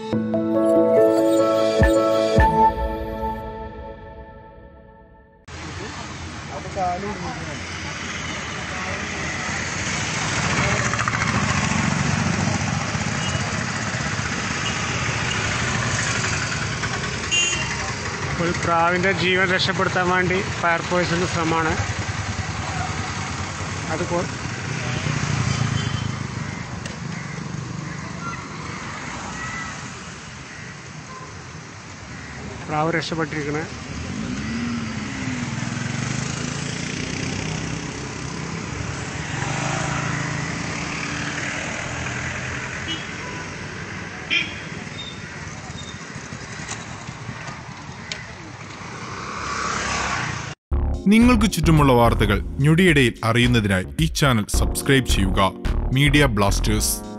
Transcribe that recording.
ഒരു പ്രാവിൻ്റെ ജീവൻ രക്ഷപ്പെടുത്താൻ വേണ്ടി ഫയർഫോഴ്സിൻ്റെ ശ്രമമാണ് അത് കൊ- പ്രാവ് രക്ഷപ്പെട്ടിരിക്കണേ നിങ്ങൾക്ക് ചുറ്റുമുള്ള വാർത്തകൾ ഞൊടിയിടയിൽ അറിയുന്നതിനായി ഈ ചാനൽ സബ്സ്ക്രൈബ് ചെയ്യുക മീഡിയ ബ്ലാസ്റ്റേഴ്സ്